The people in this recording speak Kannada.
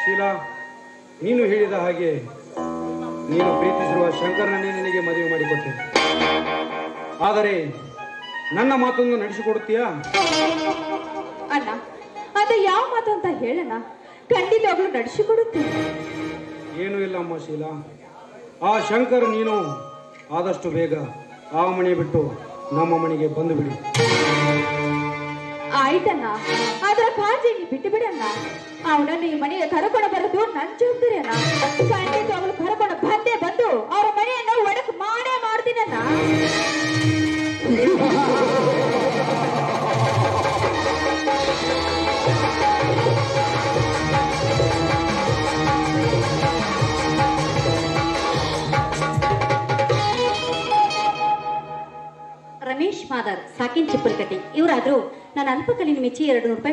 ಶೀಲಾ ನೀನು ಹೇಳಿದ ಹಾಗೆ ನೀನು ಪ್ರೀತಿಸಿರುವ ಶಂಕರನನ್ನೇ ನಿನಗೆ ಮದುವೆ ಮಾಡಿಕೊಟ್ಟೆ ಆದರೆ ನನ್ನ ಮಾತನ್ನು ನಡೆಸಿಕೊಡುತ್ತೀಯಾ ಅಣ್ಣ ಅದು ಯಾವ ಮಾತು ಅಂತ ಹೇಳಣ್ಣ ಖಂಡಿತವಾಗ್ಲೂ ನಡೆಸಿಕೊಡುತ್ತೇನೆ ಏನೂ ಇಲ್ಲ ಅಮ್ಮ ಶೀಲಾ ಆ ಶಂಕರ್ ನೀನು ಆದಷ್ಟು ಬೇಗ ಆ ಮನೆ ಬಿಟ್ಟು ನಮ್ಮ ಮನೆಗೆ ಬಂದು ಬಿಡಿ ಆಯ್ತಣ್ಣ ಅದರ ಕಾಳಜಿ ನೀ ಬಿಟ್ಟು ಬಿಡಣ್ಣ ಅವನನ್ನು ಈ ಮನೆಗೆ ಕರ್ಕೊಂಡು ಬರೋದು ನನ್ನ ಜವಾಬ್ದಾರಿ ಅಣ್ಣ ಖಂಡಿತವಾಗ್ಲೂ ಕರ್ಕೊಂಡು ಬಂದೇ ಬಂದು ಅವ್ರ ಮನೆಯನ್ನು ಒಡಕ್ ಮಾಡೇ ಮಾಡ್ತೀನಣ್ಣ ರಮೇಶ್ ಮಾದರ್ ಸಾಕಿನ್ ಚಿಪ್ಪಲ್ಕಟ್ಟಿ ಇವರಾದ್ರೂ ನನ್ನ ಅಲ್ಪಕಲಿನ ಮೆಚ್ಚಿ ಎರಡು ನೂರು ರೂಪಾಯಿ